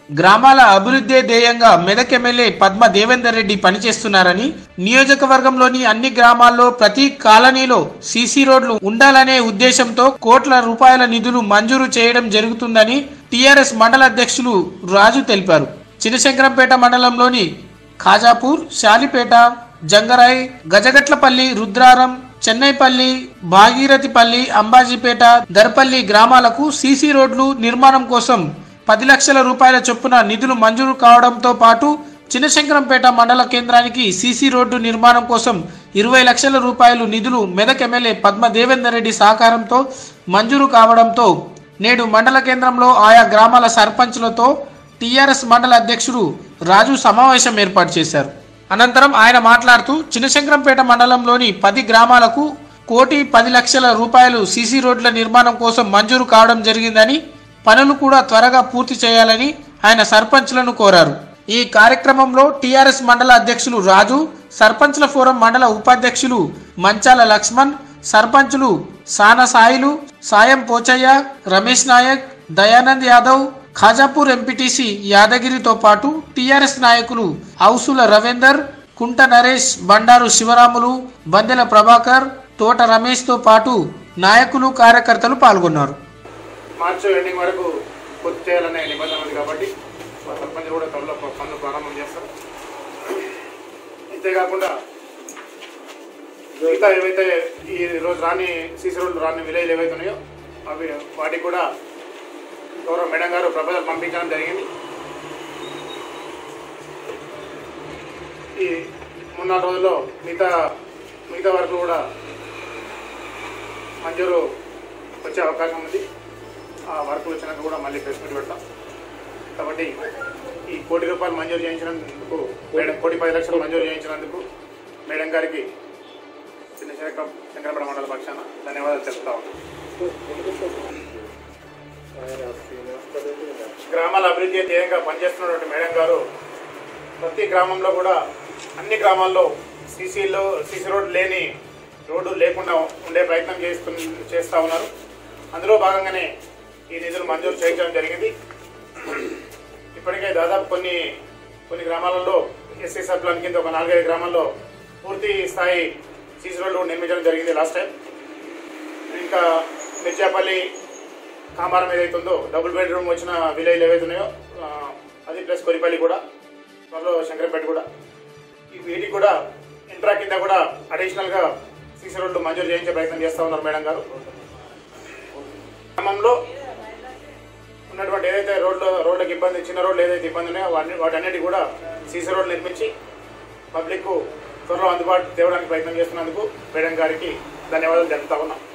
గ్రామాల అభివృద్ధి ధ్యేయంగా మెదక్ ఎమ్మెల్యే పద్మ దేవేందర్ రెడ్డి పనిచేస్తున్నారని నియోజకవర్గంలోని అన్ని గ్రామాల్లో ప్రతి కాలనీలో సీసీ రోడ్లు ఉండాలనే ఉద్దేశంతో కోట్ల రూపాయల నిధులు మంజూరు చేయడం జరుగుతుందని టీఆర్ఎస్ మండల అధ్యక్షులు రాజు తెలిపారు చినశంకరంపేట మండలంలోని ఖాజాపూర్ శాలిపేట జంగరాయ్ గజగట్లపల్లి రుద్రారం చెన్నైపల్లి భాగీరథిపల్లి అంబాజీపేట దర్పల్లి గ్రామాలకు సీసీ రోడ్లు నిర్మాణం కోసం పది లక్షల రూపాయల చొప్పున నిధులు మంజూరు కావడంతో పాటు చిన్నశంకరంపేట మండల కేంద్రానికి సీసీ రోడ్డు నిర్మాణం కోసం ఇరవై లక్షల రూపాయలు నిధులు మెదక్ ఎమ్మెల్యే పద్మ దేవేందర్ రెడ్డి సహకారంతో మంజూరు కావడంతో నేడు మండల కేంద్రంలో ఆయా గ్రామాల సర్పంచ్లతో టీఆర్ఎస్ మండల అధ్యక్షుడు రాజు సమావేశం ఏర్పాటు చేశారు అనంతరం ఆయన మాట్లాడుతూ చిన్నశంకరంపేట మండలంలోని పది గ్రామాలకు కోటి పది లక్షల రూపాయలు సీసీ రోడ్ల నిర్మాణం కోసం మంజూరు కావడం జరిగిందని పనులు కూడా త్వరగా పూర్తి చేయాలని ఆయన సర్పంచ్లను కోరారు ఈ కార్యక్రమంలో టీఆర్ఎస్ మండల అధ్యక్షులు రాజు సర్పంచ్ల ఫోరం మండల ఉపాధ్యక్షులు మంచాల లక్ష్మణ్ సర్పంచులు సాన సాయిలు సాయం పోచయ్య రమేష్ నాయక్ దయానంద్ యాదవ్ ఖాజాపూర్ ఎంపీటీసీ యాదగిరితో పాటు టీఆర్ఎస్ నాయకులు ఔసుల రవీందర్ కుంట నరేష్ బండారు శివరాములు బందెల ప్రభాకర్ తోట రమేష్తో పాటు నాయకులు కార్యకర్తలు పాల్గొన్నారు మార్చి ఎండింగ్ వరకు పూర్తి చేయాలనే నిబంధన ఉంది కాబట్టి మా సర్పంచ్ కూడా త్వరలో పనులు ప్రారంభం చేస్తారు అంతేకాకుండా మిగతా ఏవైతే ఈ రోజు రాని సీసీ రోడ్లు రాని విలేజ్లు ఏవైతే ఉన్నాయో అవి వాటికి కూడా గౌరవ మేడం గారు ప్రపోజల్ పంపించడం జరిగింది ఈ మూడు నాలుగు రోజుల్లో మిగతా మిగతా వరకు కూడా మంజూరు వచ్చే అవకాశం ఉంది ఆ వర్క్ వచ్చినాక కూడా మళ్ళీ ప్రెస్ మీట్ పెడతాం కాబట్టి ఈ కోటి రూపాయలు మంజూరు చేయించినందుకు మేడం కోటి పది లక్షలు మంజూరు చేయించినందుకు మేడం గారికి చిన్న శంకర శంకరపడ మండల పక్షాన ధన్యవాదాలు తెలుపుతా ఉన్నాం గ్రామాల అభివృద్ధి ధ్యేయంగా పనిచేస్తున్నటువంటి మేడం గారు ప్రతి గ్రామంలో కూడా అన్ని గ్రామాల్లో సీసీలో సీసీ రోడ్డు లేని రోడ్డు లేకుండా ఉండే ప్రయత్నం చేస్తు చేస్తూ ఉన్నారు అందులో భాగంగానే ఈ నిధులు మంజూరు చేయించడం జరిగింది ఇప్పటికే దాదాపు కొన్ని కొన్ని గ్రామాలలో ఎస్సీ సబ్ ప్లాన్ కింద ఒక నాలుగైదు గ్రామాల్లో పూర్తి స్థాయి సీసీ రోడ్లు నిర్మించడం జరిగింది లాస్ట్ టైం ఇంకా మిర్చాపల్లి కామారం ఏదైతే ఉందో డబుల్ బెడ్రూమ్ వచ్చిన విలేజ్లు ఏవైతే ఉన్నాయో ఆ, అది ప్లస్ కొరిపల్లి కూడా త్వరలో శంకరపేట కూడా ఈ వీటికి కూడా ఇంట్రా కింద కూడా అడిషనల్గా సీసీ రోడ్లు మంజూరు చేయించే ప్రయత్నం చేస్తూ ఉన్నారు మేడం గారు గ్రామంలో ఉన్నటువంటి ఏదైతే రోడ్లు రోడ్లకు ఇబ్బంది చిన్న రోడ్లు ఏదైతే ఇబ్బంది ఉన్నాయో వాటి వాటన్నిటి కూడా సీసీ రోడ్లు నిర్మించి పబ్లిక్ త్వరలో అందుబాటు తేవడానికి ప్రయత్నం చేస్తున్నందుకు మేడం గారికి ధన్యవాదాలు తెలుపుతా ఉన్నాం